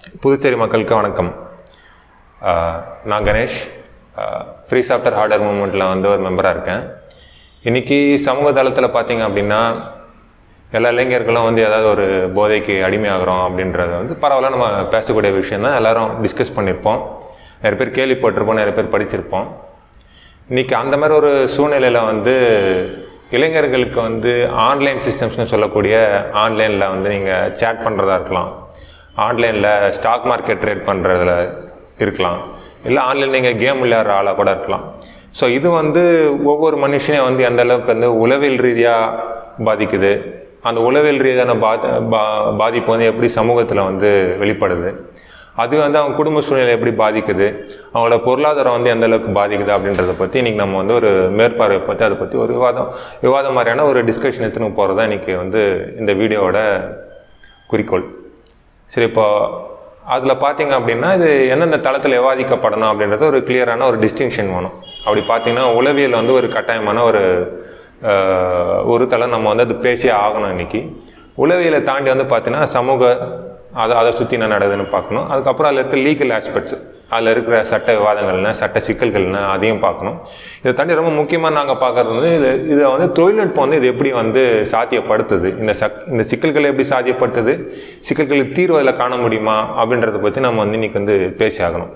புதுச்சேரி மக்களுக்கு வணக்கம் ஆஹ் நான் கணேஷ் ஃப்ரீ சாஃப்ட்வேர் ஹார்ட்வேர் மூவ்மெண்ட்டில் வந்து ஒரு மெம்பராக இருக்கேன் இன்றைக்கி சமூக தளத்தில் பார்த்தீங்க அப்படின்னா எல்லா இளைஞர்களும் வந்து ஏதாவது ஒரு போதைக்கு அடிமையாகிறோம் அப்படின்றத வந்து பரவாயில்ல நம்ம பேசக்கூடிய விஷயம் தான் எல்லோரும் டிஸ்கஸ் பண்ணியிருப்போம் நிறைய பேர் கேள்விப்பட்டிருப்போம் நிறைய பேர் படிச்சிருப்போம் இன்றைக்கி அந்த மாதிரி ஒரு சூழ்நிலையில் வந்து இளைஞர்களுக்கு வந்து ஆன்லைன் சிஸ்டம்ஸ்னு சொல்லக்கூடிய ஆன்லைனில் வந்து நீங்கள் சேட் பண்ணுறதா இருக்கலாம் ஆன்லைனில் ஸ்டாக் மார்க்கெட் ட்ரேட் பண்ணுறதுல இருக்கலாம் இல்லை ஆன்லைன் நீங்கள் கேம் விளையாடுற ஆளாக கூட இருக்கலாம் ஸோ இது வந்து ஒவ்வொரு மனுஷனையும் வந்து எந்த அளவுக்கு வந்து உளவியல் ரீதியாக பாதிக்குது அந்த உளவியல் ரீதியான பாத பா பாதிப்பு வந்து எப்படி சமூகத்தில் வந்து வெளிப்படுது அது வந்து அவங்க குடும்ப சூழ்நிலை எப்படி பாதிக்குது அவங்களோட பொருளாதாரம் வந்து எந்த அளவுக்கு பாதிக்குது அப்படின்றத பற்றி இன்றைக்கி நம்ம வந்து ஒரு மேற்பார்வை பற்றி அதை பற்றி ஒரு விவாதம் விவாதம் மாதிரியான ஒரு டிஸ்கஷன் எடுத்துன்னு போகிறது தான் இன்றைக்கி வந்து இந்த வீடியோவோட குறிக்கோள் சரி இப்போ அதில் பார்த்தீங்க அப்படின்னா இது எந்தெந்த தளத்தில் விவாதிக்கப்படணும் அப்படின்றது ஒரு கிளியரான ஒரு டிஸ்டிங்ஷன் வேணும் அப்படி பார்த்தீங்கன்னா உளவியல் வந்து ஒரு கட்டாயமான ஒரு ஆஹ், ஒரு தளம் நம்ம வந்து அது பேசியே ஆகணும் இன்னைக்கு உளவியலை தாண்டி வந்து பார்த்தீங்கன்னா சமூக அதை அதை சுற்றி என்ன நடக்குதுன்னு பார்க்கணும் அதுக்கப்புறம் அதில் இருக்க லீகல் ஆஸ்பெக்ட்ஸ் அதில் இருக்கிற சட்ட விவாதங்கள்னா சட்ட சிக்கல்கள்னா அதையும் பார்க்கணும் இதை தாண்டி ரொம்ப முக்கியமாக நாங்கள் பார்க்குறது வந்து இது இதை வந்து தொழில்நுட்பம் வந்து இது எப்படி வந்து சாத்தியப்படுத்துது இந்த சக் இந்த சிக்கல்களை எப்படி சாத்தியப்படுத்துது சிக்கல்களுக்கு தீர்வு அதில் காண முடியுமா அப்படின்றத பற்றி நம்ம வந்து இன்னைக்கு வந்து பேசி ஆகணும்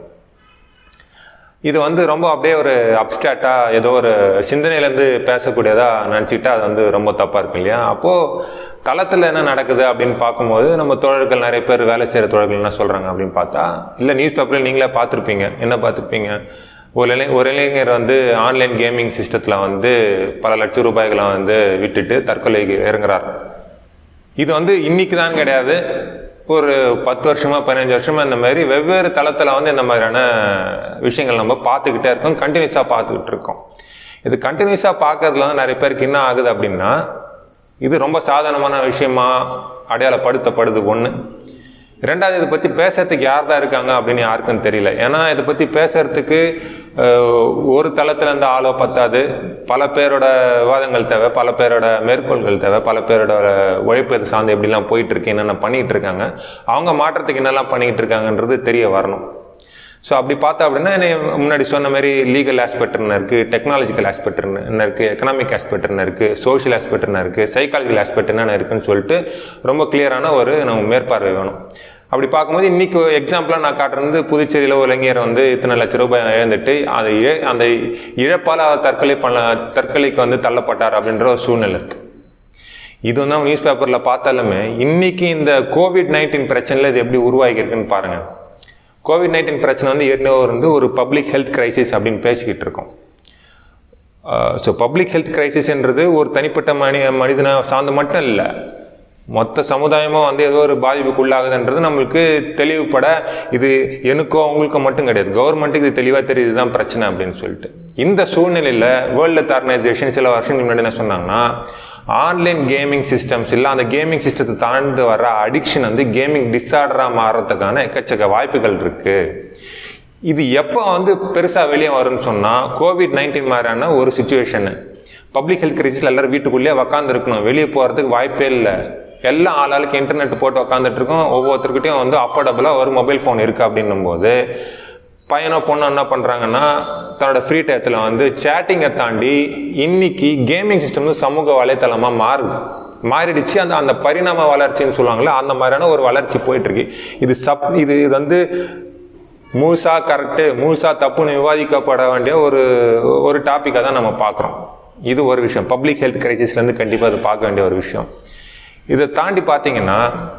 இது வந்து ரொம்ப அப்படியே ஒரு அப்டாக்டாக ஏதோ ஒரு சிந்தனையிலேருந்து பேசக்கூடியதாக நினச்சிக்கிட்டா அது வந்து ரொம்ப தப்பாக இருக்கு இல்லையா அப்போது களத்தில் என்ன நடக்குது அப்படின்னு பார்க்கும்போது நம்ம தோழர்கள் நிறைய பேர் வேலை செய்கிற தோழர்கள் என்ன சொல்கிறாங்க அப்படின்னு பார்த்தா இல்லை நியூஸ் பேப்பரில் நீங்களே பார்த்துருப்பீங்க என்ன பார்த்துருப்பீங்க ஒரு இளை ஒரு இளைஞர் வந்து ஆன்லைன் கேமிங் சிஸ்டத்தில் வந்து பல லட்சம் ரூபாய்களை வந்து விட்டுட்டு தற்கொலைக்கு இறங்குறார் இது வந்து இன்னைக்கு தான் கிடையாது ஒரு பத்து வருஷமா பதினஞ்சு வருஷமா இந்த மாதிரி வெவ்வேறு தளத்தில் வந்து இந்த மாதிரியான விஷயங்கள் நம்ம பார்த்துக்கிட்டே இருக்கோம் கண்டினியூஸாக பார்த்துக்கிட்டு இருக்கோம் இது கண்டினியூஸாக பார்க்கறதுல வந்து நிறைய பேருக்கு என்ன ஆகுது அப்படின்னா இது ரொம்ப சாதாரணமான விஷயமா அடையாளப்படுத்தப்படுது ஒன்று ரெண்டாவது இதை பற்றி பேசுறதுக்கு யார் தான் இருக்காங்க அப்படின்னு யாருக்கும் தெரியல ஏன்னா இதை பற்றி பேசுறதுக்கு அஹ், ஒரு தளத்துல இருந்து ஆளோ பத்தாது பல பேரோட விவாதங்கள் தேவை பல பேரோட மேற்கோள்கள் தேவை பல பேரோட உழைப்பு இது சார்ந்து எப்படிலாம் போயிட்டு இருக்கு என்னென்ன பண்ணிட்டு இருக்காங்க அவங்க மாற்றத்துக்கு என்னெல்லாம் பண்ணிக்கிட்டு இருக்காங்கன்றது தெரிய வரணும் ஸோ அப்படி பார்த்தா அப்படின்னா என்னை முன்னாடி சொன்ன மாதிரி லீகல் ஆஸ்பெக்ட்னு இருக்குது டெக்னாலஜிக்கல் ஆஸ்பெக்ட்னு என்ன இருக்குது எக்கனாமிக் ஆஸ்பெக்ட்னு இருக்குது சோஷியல் ஆஸ்பெக்ட்னு இருக்குது சைக்காலஜிக்கல் ஆஸ்பெக்ட் என்னென்ன இருக்குன்னு சொல்லிட்டு ரொம்ப கிளியரான ஒரு நம்ம மேற்பார்வை வேணும் அப்படி பார்க்கும்போது இன்னைக்கு எக்ஸாம்பிளாக நான் காட்டுறது புதுச்சேரியில் ஒரு இளைஞர் வந்து இத்தனை லட்ச ரூபாய் இழந்துட்டு அதை இழ அந்த இழப்பால் அவர் தற்கொலை பண்ண தற்கொலைக்கு வந்து தள்ளப்பட்டார் அப்படின்ற ஒரு சூழ்நிலை இருக்குது இது வந்து நம்ம நியூஸ் பேப்பரில் பார்த்தாலுமே இன்னைக்கு இந்த கோவிட் நைன்டீன் பிரச்சனையில் இது எப்படி உருவாகியிருக்குன்னு பாருங்க கோவிட் நைன்டீன் பிரச்சனை வந்து ஏற்கனவே வந்து ஒரு பப்ளிக் ஹெல்த் கிரைசிஸ் அப்படின்னு பேசிக்கிட்டு இருக்கோம் ஸோ பப்ளிக் ஹெல்த் கிரைசிஸ்ன்றது ஒரு தனிப்பட்ட மனி மனிதனை சார்ந்து மட்டும் இல்லை மொத்த சமுதாயமும் வந்து ஏதோ ஒரு பாதிப்புக்குள்ளாகுதுன்றது நம்மளுக்கு தெளிவுபட இது எனக்கோ அவங்களுக்கோ மட்டும் கிடையாது கவர்மெண்ட்டுக்கு இது தெளிவாக தெரியுது தான் பிரச்சனை அப்படின்னு சொல்லிட்டு இந்த சூழ்நிலையில் வேர்ல்டு ஹெல்த் ஆர்கனைசேஷன் சில வருஷங்களுக்கு முன்னாடி என்ன சொன்னாங்கன்னா ஆன்லைன் கேமிங் சிஸ்டம்ஸ் இல்லை அந்த கேமிங் சிஸ்டத்தை தாழ்ந்து வர்ற அடிக்ஷன் வந்து கேமிங் டிஸார்டராக மாறுறதுக்கான எக்கச்சக்க வாய்ப்புகள் இருக்குது இது எப்போ வந்து பெருசாக வெளியே வரும்னு சொன்னால் கோவிட் நைன்டீன் மாதிரியான ஒரு சுச்சுவேஷனு பப்ளிக் ஹெல்த் கிரைசிஸில் எல்லாரும் வீட்டுக்குள்ளேயே உக்காந்துருக்கணும் வெளியே போகிறதுக்கு வாய்ப்பே இல்லை எல்லாம் ஆளாளுக்கு இன்டர்நெட் போட்டு உக்காந்துட்டு இருக்கோம் ஒவ்வொருத்தருக்கிட்டையும் வந்து அஃபோர்டபுளாக ஒரு மொபைல் ஃபோன் இருக்குது அப்படின்னும் போது பையனோ பொண்ணோ என்ன பண்ணுறாங்கன்னா தன்னோட ஃப்ரீ டயத்தில் வந்து சேட்டிங்கை தாண்டி இன்னைக்கு கேமிங் சிஸ்டம் வந்து சமூக வலைத்தளமாக மாறுது மாறிடுச்சு அந்த அந்த பரிணாம வளர்ச்சின்னு சொல்லுவாங்கல்ல அந்த மாதிரியான ஒரு வளர்ச்சி போயிட்டு இருக்கு இது சப் இது இது வந்து முழுசா கரெக்டு முழுசா தப்புன்னு விவாதிக்கப்பட வேண்டிய ஒரு ஒரு டாப்பிக்காக தான் நம்ம பார்க்குறோம் இது ஒரு விஷயம் பப்ளிக் ஹெல்த் கிரைசிஸ்லேருந்து கண்டிப்பாக அது பார்க்க வேண்டிய ஒரு விஷயம் இதை தாண்டி பார்த்தீங்கன்னா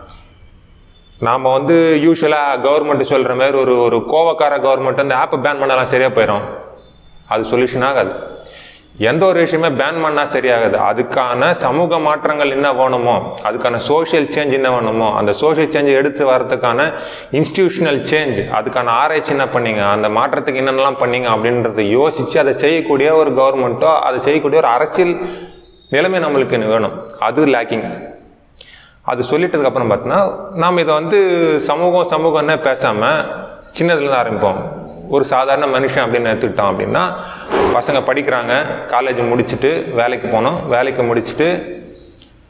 நாம் வந்து யூஸ்வலாக கவர்மெண்ட் சொல்கிற மாதிரி ஒரு ஒரு கோவக்கார கவர்மெண்ட் வந்து ஆப்பை பேன் பண்ணலாம் சரியாக போயிடும் அது சொல்யூஷன் ஆகாது எந்த ஒரு விஷயமே பேன் பண்ணால் சரியாகாது அதுக்கான சமூக மாற்றங்கள் என்ன வேணுமோ அதுக்கான சோஷியல் சேஞ்ச் என்ன வேணுமோ அந்த சோஷியல் சேஞ்ச் எடுத்து வரதுக்கான இன்ஸ்டிடியூஷனல் சேஞ்ச் அதுக்கான ஆராய்ச்சி என்ன பண்ணீங்க அந்த மாற்றத்துக்கு என்னென்னலாம் பண்ணீங்க அப்படின்றத யோசித்து அதை செய்யக்கூடிய ஒரு கவர்மெண்ட்டோ அதை செய்யக்கூடிய ஒரு அரசியல் நிலைமை நம்மளுக்கு இன்னும் வேணும் அது லேக்கிங் அது சொல்லிட்டதுக்கு அப்புறம் பார்த்தீங்கன்னா நாம் இதை வந்து சமூகம் சமூகம்னே பேசாமல் சின்னதுலேருந்து ஆரம்பிப்போம் ஒரு சாதாரண மனுஷன் அப்படின்னு எடுத்துக்கிட்டோம் அப்படின்னா பசங்க படிக்கிறாங்க காலேஜ் முடிச்சுட்டு வேலைக்கு போனோம் வேலைக்கு முடிச்சுட்டு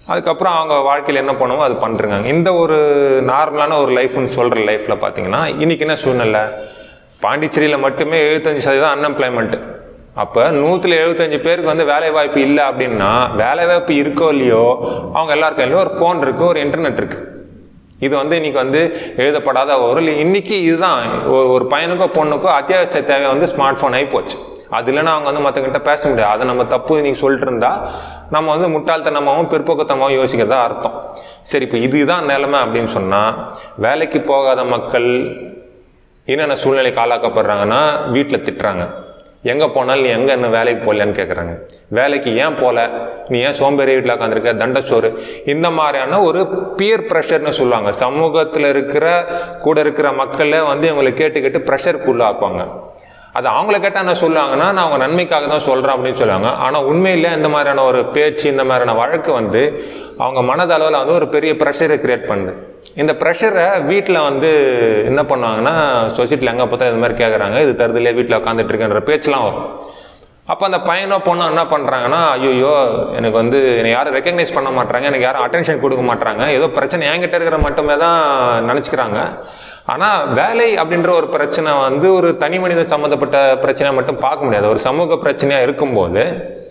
அதுக்கப்புறம் அவங்க வாழ்க்கையில் என்ன பண்ணுமோ அது பண்ணுறாங்க இந்த ஒரு நார்மலான ஒரு லைஃப்னு சொல்கிற லைஃப்பில் பார்த்தீங்கன்னா இன்றைக்கி என்ன சூழ்நிலை பாண்டிச்சேரியில் மட்டுமே எழுபத்தஞ்சு சதவீதம் அன்எம்ப்ளாய்மெண்ட் அப்போ நூற்றில் எழுபத்தஞ்சு பேருக்கு வந்து வேலை வாய்ப்பு இல்லை அப்படின்னா வேலை வாய்ப்பு இருக்கோ இல்லையோ அவங்க எல்லார் கையிலையும் ஒரு ஃபோன் இருக்குது ஒரு இன்டர்நெட் இருக்குது இது வந்து இன்னைக்கு வந்து எழுதப்படாத ஒரு இன்னைக்கு இதுதான் ஒரு ஒரு பையனுக்கோ பொண்ணுக்கோ அத்தியாவசிய தேவை வந்து ஸ்மார்ட் ஃபோன் ஆகி போச்சு அது இல்லைன்னா அவங்க வந்து மற்றவங்கிட்ட பேச முடியாது அதை நம்ம தப்பு இன்னைக்கு சொல்லிட்டு இருந்தா நம்ம வந்து முட்டாள்தனமாகவும் பிற்போக்கத்தனமாகவும் யோசிக்கிறதா அர்த்தம் சரி இப்போ இதுதான் நிலைமை அப்படின்னு சொன்னால் வேலைக்கு போகாத மக்கள் என்னென்ன சூழ்நிலைக்கு ஆளாக்கப்படுறாங்கன்னா வீட்டில் திட்டுறாங்க எங்கே போனாலும் நீ எங்கே என்ன வேலைக்கு போகலன்னு கேட்குறாங்க வேலைக்கு ஏன் போகல நீ ஏன் சோம்பேறி வீட்டில் உட்காந்துருக்க தண்டச்சோறு இந்த மாதிரியான ஒரு பியர் ப்ரெஷர்னு சொல்லுவாங்க சமூகத்தில் இருக்கிற கூட இருக்கிற மக்களே வந்து இவங்களை கேட்டு கேட்டு ப்ரெஷருக்குள்ளாக்குவாங்க அது அவங்கள கேட்டால் என்ன சொல்லுவாங்கன்னா நான் அவங்க நன்மைக்காக தான் சொல்கிறேன் அப்படின்னு சொல்லுவாங்க ஆனால் உண்மையில் இந்த மாதிரியான ஒரு பேச்சு இந்த மாதிரியான வழக்கு வந்து அவங்க மனதளவில் வந்து ஒரு பெரிய ப்ரெஷரை கிரியேட் பண்ணுது இந்த ப்ரெஷரை வீட்டில் வந்து என்ன பண்ணுவாங்கன்னா சொசைட்டியில் எங்கே பார்த்தா இது மாதிரி கேட்குறாங்க இது தருதலையே வீட்டில் உட்காந்துட்டு இருக்கேன்ற பேச்செலாம் வரும் அப்போ அந்த பையனோ பொண்ணோ என்ன பண்ணுறாங்கன்னா ஐயோ எனக்கு வந்து என்னை யாரும் ரெக்கக்னைஸ் பண்ண மாட்டாங்க எனக்கு யாரும் அட்டென்ஷன் கொடுக்க மாட்டாங்க ஏதோ பிரச்சனை என்கிட்ட இருக்கிற மட்டுமே தான் நினச்சிக்கிறாங்க ஆனால் வேலை அப்படின்ற ஒரு பிரச்சனை வந்து ஒரு தனி மனித சம்மந்தப்பட்ட பிரச்சனையை மட்டும் பார்க்க முடியாது ஒரு சமூக பிரச்சனையாக இருக்கும்போது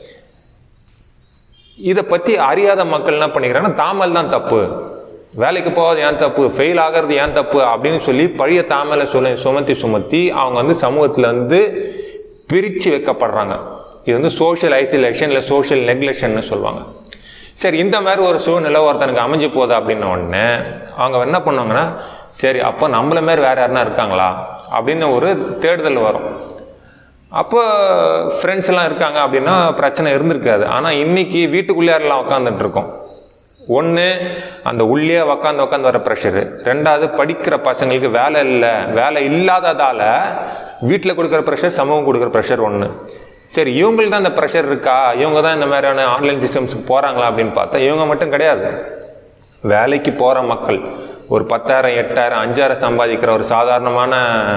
இதை பற்றி அறியாத மக்கள் என்ன பண்ணிக்கிறாங்கன்னா தாமல் தான் தப்பு வேலைக்கு போகாது ஏன் தப்பு ஃபெயில் ஆகிறது ஏன் தப்பு அப்படின்னு சொல்லி பழைய தாமலை சொல்லி சுமத்தி சுமத்தி அவங்க வந்து சமூகத்தில் வந்து பிரித்து வைக்கப்படுறாங்க இது வந்து சோஷியல் ஐசோலேஷன் இல்லை சோஷியல் நெக்லெக்ஷன்னு சொல்லுவாங்க சரி இந்த மாதிரி ஒரு சூழ்நிலை ஒருத்தனுக்கு அமைஞ்சு போகுது அப்படின்ன உடனே அவங்க என்ன பண்ணுவாங்கன்னா சரி அப்போ நம்மள மாதிரி வேறு யாருனா இருக்காங்களா அப்படின்னு ஒரு தேடுதல் வரும் அப்போ ஃப்ரெண்ட்ஸ் எல்லாம் இருக்காங்க அப்படின்னா பிரச்சனை இருந்திருக்காது ஆனால் இன்னைக்கு வீட்டுக்குள்ளே எல்லாம் உட்காந்துட்டு இருக்கோம் ஒன்று அந்த உள்ளே உக்காந்து உக்காந்து வர ப்ரெஷரு ரெண்டாவது படிக்கிற பசங்களுக்கு வேலை இல்லை வேலை இல்லாததால் வீட்டில் கொடுக்குற ப்ரெஷர் சமூகம் கொடுக்குற ப்ரெஷர் ஒன்று சரி இவங்களுக்கு தான் இந்த ப்ரெஷர் இருக்கா இவங்க தான் இந்த மாதிரியான ஆன்லைன் சிஸ்டம்ஸுக்கு போகிறாங்களா அப்படின்னு பார்த்தா இவங்க மட்டும் கிடையாது வேலைக்கு போகிற மக்கள் ஒரு பத்தாயிரம் எட்டாயிரம் அஞ்சாயிரம் சம்பாதிக்கிற ஒரு சாதாரணமான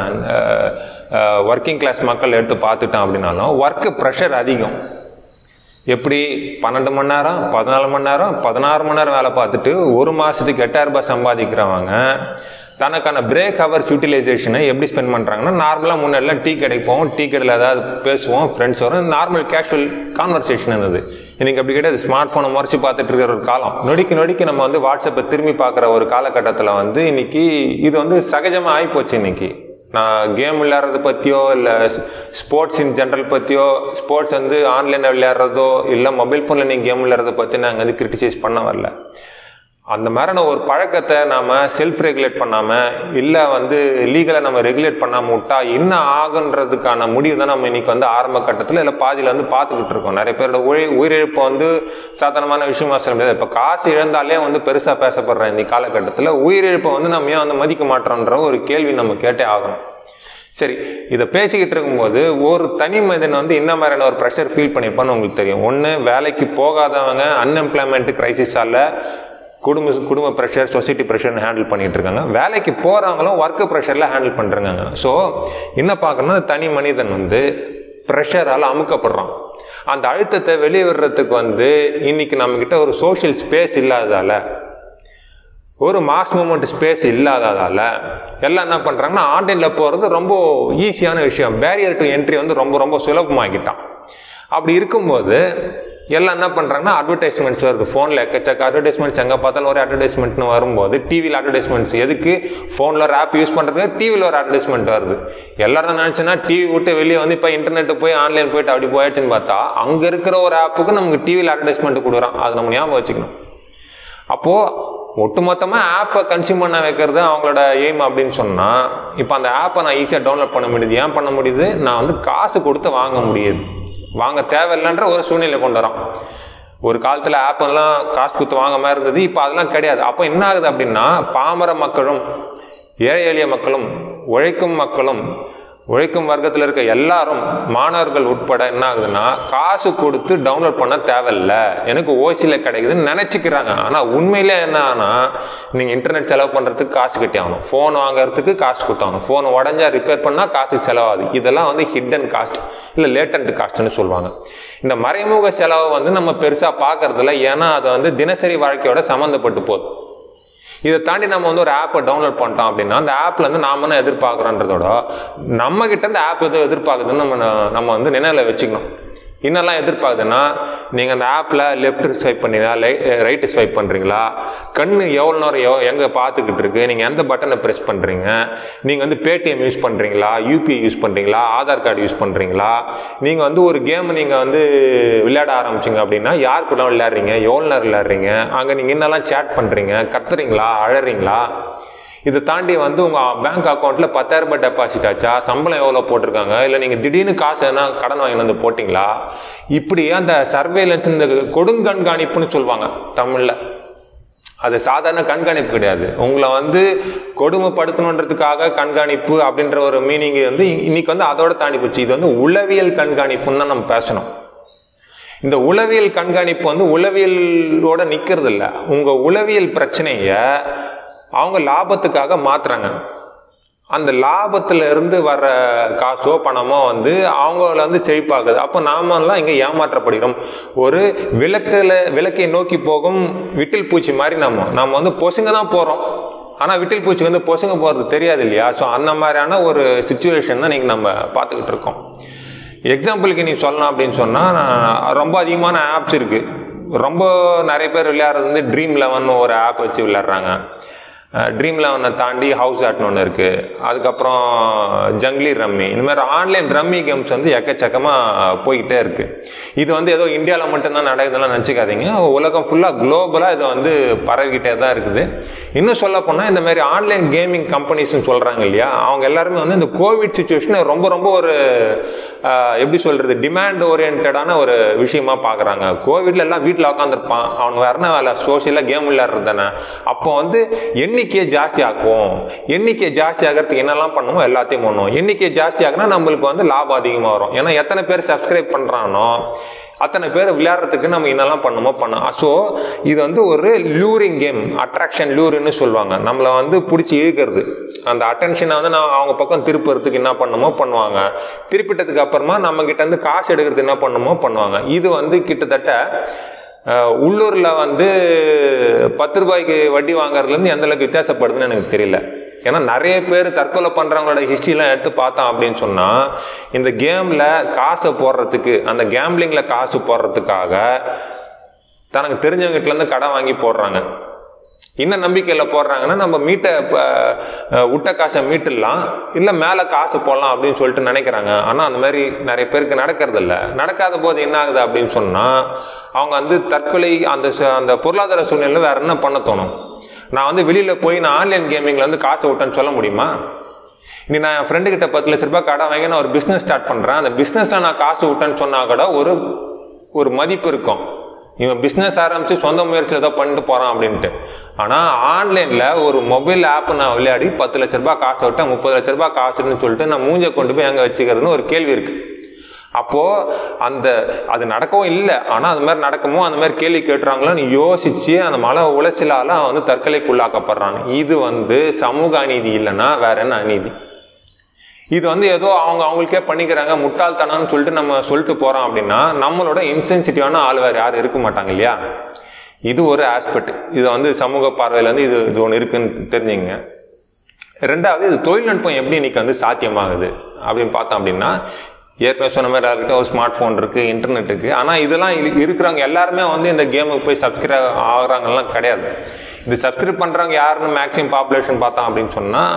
ஒர்க்கிங் கிளாஸ் மக்கள் எடுத்து பார்த்துட்டோம் அப்படின்னாலும் ஒர்க்கு ப்ரெஷர் அதிகம் எப்படி பன்னெண்டு மணி நேரம் பதினாலு மணி நேரம் பதினாறு மணி நேரம் வேலை பார்த்துட்டு ஒரு மாதத்துக்கு எட்டாயிரம் ரூபாய் சம்பாதிக்கிறவங்க தனக்கான பிரேக் ஹவர்ஸ் யூட்டிலைசேஷனை எப்படி ஸ்பெண்ட் பண்ணுறாங்கன்னா நார்மலாக முன்னாடிலாம் டீ கடைக்கு போவோம் டீ கடையில் ஏதாவது பேசுவோம் ஃப்ரெண்ட்ஸ் வரும் நார்மல் கேஷுவல் கான்வர்சேஷன் இருந்தது இன்னைக்கு அப்படி கிடையாது ஸ்மார்ட் ஃபோனை முறைச்சி பார்த்துட்டு இருக்கிற ஒரு காலம் நொடிக்கு நொடிக்கு நம்ம வந்து வாட்ஸ்அப்பை திரும்பி பார்க்குற ஒரு காலகட்டத்தில் வந்து இன்னைக்கு இது வந்து சகஜமாக ஆகிப்போச்சு இன்னைக்கு நான் கேம் விளையாடுறத பற்றியோ இல்லை ஸ்போர்ட்ஸ் இன் ஜென்ரல் பற்றியோ ஸ்போர்ட்ஸ் வந்து ஆன்லைனில் விளையாடுறதோ இல்லை மொபைல் ஃபோனில் நீங்கள் கேம் விளையாடுறத பற்றி நாங்கள் வந்து கிரிட்டிசைஸ் பண்ண வரல அந்த மாதிரியான ஒரு பழக்கத்தை நாம் செல்ஃப் ரெகுலேட் பண்ணாமல் இல்லை வந்து லீகலாக நம்ம ரெகுலேட் பண்ணாமல் விட்டா என்ன ஆகுன்றதுக்கான முடிவு தான் நம்ம இன்னைக்கு வந்து ஆரம்ப கட்டத்தில் இல்லை பாதியில் வந்து பார்த்துக்கிட்டு இருக்கோம் நிறைய பேரோட உயிர் உயிரிழப்பு வந்து சாதாரணமான விஷயமா சொல்ல முடியாது இப்போ காசு இழந்தாலே வந்து பெருசாக பேசப்படுற இந்த காலகட்டத்தில் உயிரிழப்பை வந்து நம்ம ஏன் வந்து மதிக்க மாட்டோன்ற ஒரு கேள்வி நம்ம கேட்டே ஆகணும் சரி இதை பேசிக்கிட்டு இருக்கும்போது ஒரு தனி மனிதன் வந்து என்ன மாதிரியான ஒரு ப்ரெஷர் ஃபீல் பண்ணியிருப்பான்னு உங்களுக்கு தெரியும் ஒன்று வேலைக்கு போகாதவங்க அன்எம்ப்ளாய்மெண்ட் கிரைசிஸால் குடும்ப குடும்ப ப்ரெஷர் சொசைட்டி ப்ரெஷர்னு ஹேண்டில் பண்ணிட்டு இருக்காங்க வேலைக்கு போகிறவங்களும் ஒர்க் ப்ரெஷரில் ஹேண்டில் பண்ணுறாங்க ஸோ என்ன பார்க்கணும்னா தனி மனிதன் வந்து ப்ரெஷரால் அமுக்கப்படுறான் அந்த அழுத்தத்தை வெளியே விடுறதுக்கு வந்து இன்னைக்கு நம்மக்கிட்ட ஒரு சோஷியல் ஸ்பேஸ் இல்லாததால ஒரு மாஸ் மூமெண்ட் ஸ்பேஸ் இல்லாததால எல்லாம் என்ன பண்ணுறாங்கன்னா ஆன்லைனில் போகிறது ரொம்ப ஈஸியான விஷயம் பேரியர் டு என்ட்ரி வந்து ரொம்ப ரொம்ப சுலபமாக்கிட்டான் அப்படி இருக்கும்போது எல்லாம் என்ன பண்ணுறாங்கன்னா அட்வர்டைஸ்மெண்ட்ஸ் வருது ஃபோனில் எக்கச்சக்க அட்வர்டைஸ்மெண்ட்ஸ் எங்கே பார்த்தாலும் ஒரு அட்வர்டைஸ்மெண்ட்னு வரும்போது டிவியில் அட்வர்டைஸ்மெண்ட்ஸ் எதுக்கு ஃபோனில் ஒரு ஆப் யூஸ் பண்ணுறதுக்கு டிவியில் ஒரு அட்வர்டைஸ்மெண்ட் வருது எல்லாரும் நினச்சுன்னா டிவி விட்டு வெளியே வந்து இப்போ இன்டர்நெட்டு போய் ஆன்லைன் போயிட்டு அப்படி போயாச்சுன்னு பார்த்தா அங்கே இருக்கிற ஒரு ஆப்புக்கு நமக்கு டிவியில் அட்வர்டைஸ்மெண்ட் கொடுக்குறான் அது நம்ம ஞாபகம் வச்சுக்கணும் அப்போது ஒட்டுமொத்தமாக ஆப்பை கன்சியூம் பண்ண வைக்கிறது அவங்களோட எய்ம் அப்படின்னு சொன்னால் இப்போ அந்த ஆப்பை நான் ஈஸியாக டவுன்லோட் பண்ண முடியுது ஏன் பண்ண முடியுது நான் வந்து காசு கொடுத்து வாங்க முடியுது வாங்க தேவையில்லைன்ற ஒரு சூழ்நிலை கொண்டு வரோம் ஒரு காலத்தில் ஆப்பெல்லாம் காசு கொடுத்து வாங்க மாதிரி இருந்தது இப்போ அதெல்லாம் கிடையாது அப்போ என்ன ஆகுது அப்படின்னா பாமர மக்களும் ஏழை எளிய மக்களும் உழைக்கும் மக்களும் உழைக்கும் வர்க்கத்தில் இருக்க எல்லாரும் மாணவர்கள் உட்பட என்ன ஆகுதுன்னா காசு கொடுத்து டவுன்லோட் பண்ண தேவையில்ல எனக்கு ஓசியில் கிடைக்குதுன்னு நினச்சிக்கிறாங்க ஆனால் உண்மையிலே என்ன ஆனா நீங்கள் இன்டர்நெட் செலவு பண்ணுறதுக்கு காசு கட்டி ஆகணும் ஃபோன் வாங்குறதுக்கு காசு கொடுத்தாகணும் ஃபோன் உடஞ்சா ரிப்பேர் பண்ணால் காசு செலவாகுது இதெல்லாம் வந்து ஹிடன் காஸ்ட் இல்லை லேட்டன்ட் காஸ்ட்னு சொல்லுவாங்க இந்த மறைமுக செலவை வந்து நம்ம பெருசாக பார்க்கறதில்ல ஏன்னா அது வந்து தினசரி வாழ்க்கையோட சம்மந்தப்பட்டு போகுது இதை தாண்டி நம்ம வந்து ஒரு ஆப்பை டவுன்லோட் பண்ணிட்டோம் அப்படின்னா அந்த ஆப்ல இருந்து நாம என்ன எதிர்பார்க்குறோன்றதோட நம்ம கிட்ட இந்த ஆப் எதுவும் எதிர்பார்க்குதுன்னு நம்ம நம்ம வந்து நினைவில் வச்சுக்கணும் என்னெல்லாம் எதிர்பார்க்குதுன்னா நீங்கள் அந்த ஆப்பில் லெஃப்ட் ஸ்வைப் பண்ணீங்களா ரைட்டு ஸ்வைப் பண்ணுறீங்களா கண் எவ்வளோ நேரம் எவ் எங்கே பார்த்துக்கிட்டு இருக்கு நீங்கள் எந்த பட்டனை ப்ரெஸ் பண்ணுறீங்க நீங்கள் வந்து பேடிஎம் யூஸ் பண்ணுறீங்களா யூபிஐ யூஸ் பண்ணுறீங்களா ஆதார் கார்டு யூஸ் பண்ணுறீங்களா நீங்கள் வந்து ஒரு கேம் நீங்கள் வந்து விளையாட ஆரம்பிச்சிங்க அப்படின்னா யார் கூட விளையாடுறீங்க எவ்வளோ நேரம் விளையாடுறீங்க அங்கே நீங்கள் என்னெல்லாம் சேட் பண்ணுறீங்க கத்துறீங்களா அழறீங்களா இதை தாண்டி வந்து உங்கள் பேங்க் அக்கௌண்ட்டில் பத்தாயிரம் ரூபாய் டெபாசிட் ஆச்சா சம்பளம் எவ்வளோ போட்டிருக்காங்க இல்லை நீங்கள் திடீர்னு காசு எதனா கடன் வாங்கி வந்து போட்டிங்களா இப்படி அந்த சர்வேலன்ஸ் இந்த கொடுங்கண்காணிப்புன்னு சொல்லுவாங்க தமிழில் அது சாதாரண கண்காணிப்பு கிடையாது உங்களை வந்து கொடுமைப்படுத்தணுன்றதுக்காக கண்காணிப்பு அப்படின்ற ஒரு மீனிங் வந்து இன்னைக்கு வந்து அதோட தாண்டி போச்சு இது வந்து உளவியல் கண்காணிப்புன்னு தான் நம்ம பேசணும் இந்த உளவியல் கண்காணிப்பு வந்து உளவியலோட நிற்கிறது இல்லை உங்கள் உளவியல் பிரச்சனையை அவங்க லாபத்துக்காக மாத்துறாங்க அந்த லாபத்துல இருந்து வர்ற காசோ பணமோ வந்து அவங்கள வந்து செழிப்பாகுது அப்போ நாமெல்லாம் இங்கே ஏமாற்றப்படுகிறோம் ஒரு விளக்கில் விளக்கை நோக்கி போகும் விட்டில் பூச்சி மாதிரி நம்ம நம்ம வந்து பொசுங்க தான் போகிறோம் ஆனால் விட்டில் பூச்சி வந்து பொசுங்க போகிறது தெரியாது இல்லையா ஸோ அந்த மாதிரியான ஒரு சுச்சுவேஷன் தான் நீங்கள் நம்ம பார்த்துக்கிட்டு இருக்கோம் எக்ஸாம்பிளுக்கு நீ சொல்லலாம் அப்படின்னு சொன்னால் ரொம்ப அதிகமான ஆப்ஸ் இருக்குது ரொம்ப நிறைய பேர் விளையாடுறது வந்து ட்ரீம் லெவன் ஒரு ஆப் வச்சு விளையாடுறாங்க ட்ரீம் லெவனை தாண்டி ஹவுஸ் ஆட்னு ஒன்று இருக்குது அதுக்கப்புறம் ஜங்லி ரம்மி இந்த மாதிரி ஆன்லைன் ரம்மி கேம்ஸ் வந்து எக்கச்சக்கமாக போய்கிட்டே இருக்குது இது வந்து ஏதோ இந்தியாவில் மட்டும்தான் நடக்குதுலாம் நினச்சிக்காதீங்க உலகம் ஃபுல்லாக குளோபலாக இது வந்து பரவிக்கிட்டே தான் இருக்குது இன்னும் சொல்ல போனால் இந்த மாதிரி ஆன்லைன் கேமிங் கம்பெனிஸ்னு சொல்கிறாங்க இல்லையா அவங்க எல்லாருமே வந்து இந்த கோவிட் சுச்சுவேஷனை ரொம்ப ரொம்ப ஒரு எப்படி சொல்கிறது டிமாண்ட் ஓரியன்டான ஒரு விஷயமா பார்க்குறாங்க கோவிட்ல எல்லாம் வீட்டில் உட்காந்துருப்பான் அவனுக்கு வேற வேலை சோசியலாக கேம் விளையாடுறது தானே அப்போ வந்து எண்ணிக்கையை ஜாஸ்தி ஆக்குவோம் எண்ணிக்கையை ஜாஸ்தி ஆகிறதுக்கு என்னெல்லாம் பண்ணுமோ எல்லாத்தையும் பண்ணுவோம் எண்ணிக்கையை ஜாஸ்தி ஆகுனா நம்மளுக்கு வந்து லாபம் அதிகமாக வரும் ஏன்னா எத்தனை பேர் சப்ஸ்கிரைப் பண்ணுறானோ அத்தனை பேர் விளையாடுறதுக்கு நம்ம என்னெல்லாம் பண்ணுமோ பண்ணோம் ஸோ இது வந்து ஒரு லூரிங் கேம் அட்ராக்ஷன் லூருன்னு சொல்லுவாங்க நம்மளை வந்து பிடிச்சி இழுக்கிறது அந்த அட்டென்ஷனை வந்து நான் அவங்க பக்கம் திருப்புறதுக்கு என்ன பண்ணுமோ பண்ணுவாங்க திருப்பிட்டதுக்கு அப்புறமா நம்ம கிட்ட இருந்து காசு எடுக்கிறதுக்கு என்ன பண்ணுமோ பண்ணுவாங்க இது வந்து கிட்டத்தட்ட உள்ளூரில் வந்து பத்து ரூபாய்க்கு வட்டி வாங்குறதுலேருந்து எந்த அளவுக்கு வித்தியாசப்படுதுன்னு எனக்கு தெரியல ஏன்னா நிறைய பேர் தற்கொலை பண்ணுறவங்களோட ஹிஸ்ட்ரிலாம் எடுத்து பார்த்தோம் அப்படின்னு சொன்னால் இந்த கேமில் காசை போடுறதுக்கு அந்த கேம்லிங்கில் காசு போடுறதுக்காக தனக்கு தெரிஞ்சவங்ககிட்டலேருந்து கடன் வாங்கி போடுறாங்க என்ன நம்பிக்கையில் போடுறாங்கன்னா நம்ம மீட்டை இப்போ விட்ட காசை மீட்டுடலாம் இல்லை மேலே காசு போடலாம் அப்படின்னு சொல்லிட்டு நினைக்கிறாங்க ஆனால் அந்த மாதிரி நிறைய பேருக்கு நடக்கிறது இல்லை நடக்காத போது என்ன ஆகுது அப்படின்னு சொன்னால் அவங்க வந்து தற்கொலை அந்த அந்த பொருளாதார சூழ்நிலையில் வேற என்ன பண்ண தோணும் நான் வந்து வெளியில் போய் நான் ஆன்லைன் கேமிங்கில் வந்து காசை விட்டேன்னு சொல்ல முடியுமா நீ நான் என் ஃப்ரெண்டு கிட்ட பத்து லட்ச ரூபாய் கடன் வாங்கி நான் ஒரு பிஸ்னஸ் ஸ்டார்ட் பண்ணுறேன் அந்த பிஸ்னஸில் நான் காசு விட்டேன்னு சொன்னால் கூட ஒரு ஒரு மதிப்பு இருக்கும் இவன் பிஸ்னஸ் ஆரம்பித்து சொந்த முயற்சியில் ஏதோ பண்ணிட்டு போகிறான் அப்படின்ட்டு ஆனால் ஆன்லைனில் ஒரு மொபைல் ஆப் நான் விளையாடி பத்து லட்ச ரூபாய் காசு விட்டேன் முப்பது லட்ச ரூபாய் காசுன்னு சொல்லிட்டு நான் மூஞ்சை கொண்டு போய் எங்கே வச்சுக்கிறதுன்னு ஒரு கேள்வி இருக்குது அப்போது அந்த அது நடக்கவும் இல்லை ஆனால் அது மாதிரி நடக்குமோ அந்த மாதிரி கேள்வி கேட்டுறாங்களோன்னு யோசிச்சு அந்த மன உளைச்சலால் அவன் வந்து தற்கொலைக்குள்ளாக்கப்படுறான் இது வந்து சமூக அநீதி இல்லைன்னா வேற என்ன அநீதி இது வந்து ஏதோ அவங்க அவங்களுக்கே பண்ணிக்கிறாங்க முட்டாள்தனம்னு சொல்லிட்டு நம்ம சொல்லிட்டு போகிறோம் அப்படின்னா நம்மளோட இன்சென்சிட்டிவான ஆள் வேறு யாரும் இருக்க மாட்டாங்க இல்லையா இது ஒரு ஆஸ்பெக்ட் இது வந்து சமூக பார்வையில் வந்து இது இது ஒன்று இருக்குன்னு தெரிஞ்சுங்க ரெண்டாவது இது தொழில்நுட்பம் எப்படி இன்னைக்கு வந்து சாத்தியமாகுது அப்படின்னு பார்த்தோம் அப்படின்னா ஏற்கனவே சொன்ன மாதிரி யார்கிட்ட ஒரு ஸ்மார்ட் ஃபோன் இருக்குது இன்டர்நெட் இருக்குது ஆனால் இதெல்லாம் இருக்கிறவங்க எல்லாருமே வந்து இந்த கேமுக்கு போய் சப்ஸ்கிரைப் ஆகுறாங்கலாம் கிடையாது இது சப்ஸ்கிரைப் பண்ணுறவங்க யாருன்னு மேக்ஸிமம் பாப்புலேஷன் பார்த்தோம் அப்படின்னு சொன்னால்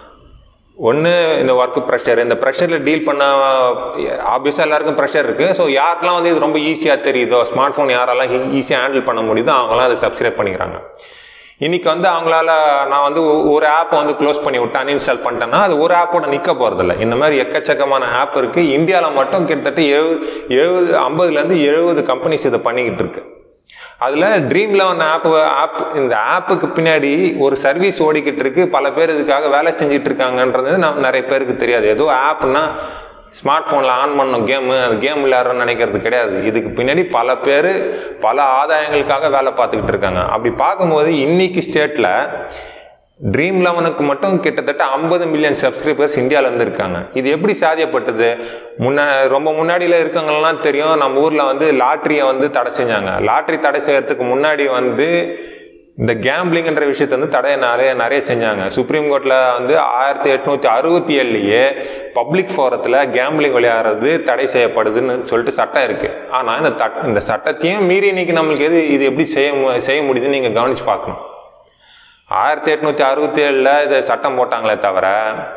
ஒன்று இந்த ஒர்க் ப்ரெஷர் இந்த ப்ரெஷரில் டீல் பண்ண ஆப்வியஸாக எல்லாருக்கும் ப்ரெஷர் இருக்குது ஸோ யாருக்கெல்லாம் வந்து இது ரொம்ப ஈஸியாக தெரியுதோ ஸ்மார்ட் ஃபோன் யாரெல்லாம் ஈஸியாக ஹேண்டில் பண்ண முடியுதோ அவங்களாம் அதை சப்ஸ்கிரைப் பண்ணிக்கிறாங்க இன்னைக்கு வந்து அவங்களால நான் வந்து ஒரு ஆப்பை வந்து க்ளோஸ் பண்ணி விட்டு அன்இன்ஸ்டால் பண்ணிட்டேன்னா அது ஒரு ஆப்போட நிற்க போகிறதில்ல இந்த மாதிரி எக்கச்சக்கமான ஆப் இருக்குது இந்தியாவில் மட்டும் கிட்டத்தட்ட எழுபது எழுபது ஐம்பதுலேருந்து எழுபது கம்பெனிஸ் இதை பண்ணிக்கிட்டு இருக்கு அதில் ட்ரீம் லெவன் ஆப் ஆப் இந்த ஆப்புக்கு பின்னாடி ஒரு சர்வீஸ் ஓடிக்கிட்டு இருக்கு பல பேர் இதுக்காக வேலை செஞ்சுட்டு இருக்காங்கன்றது நம்ம நிறைய பேருக்கு தெரியாது ஏதோ ஆப்னா ஸ்மார்ட் ஃபோனில் ஆன் பண்ணணும் கேமு அது கேம் விளையாடுறோன்னு நினைக்கிறது கிடையாது இதுக்கு பின்னாடி பல பேர் பல ஆதாயங்களுக்காக வேலை பார்த்துக்கிட்டு இருக்காங்க அப்படி பார்க்கும்போது இன்னைக்கு ஸ்டேட்டில் ட்ரீம் லெவனுக்கு மட்டும் கிட்டத்தட்ட ஐம்பது மில்லியன் சப்ஸ்கிரைபர்ஸ் இந்தியாவில் இருந்து இருக்காங்க இது எப்படி சாத்தியப்பட்டது முன்ன ரொம்ப முன்னாடியில் இருக்கவங்கலாம் தெரியும் நம்ம ஊரில் வந்து லாட்ரியை வந்து தடை செஞ்சாங்க லாட்ரி தடை செய்யறதுக்கு முன்னாடி வந்து இந்த கேம்பிளிங்ன்ற விஷயத்தை வந்து தடை நிறைய நிறைய செஞ்சாங்க சுப்ரீம் கோர்ட்டில் வந்து ஆயிரத்தி எட்நூற்றி அறுபத்தி ஏழுலேயே பப்ளிக் ஃபோரத்தில் கேம்பிளிங் விளையாடுறது தடை செய்யப்படுதுன்னு சொல்லிட்டு சட்டம் இருக்குது ஆனால் இந்த தட் இந்த சட்டத்தையும் மீறி இன்னைக்கு நம்மளுக்கு எது இது எப்படி செய்ய மு- செய்ய முடியுதுன்னு நீங்கள் கவனிச்சு பார்க்கணும் ஆயிரத்தி எட்நூற்றி அறுபத்தி ஏழில் இதை சட்டம் போட்டாங்களே தவிர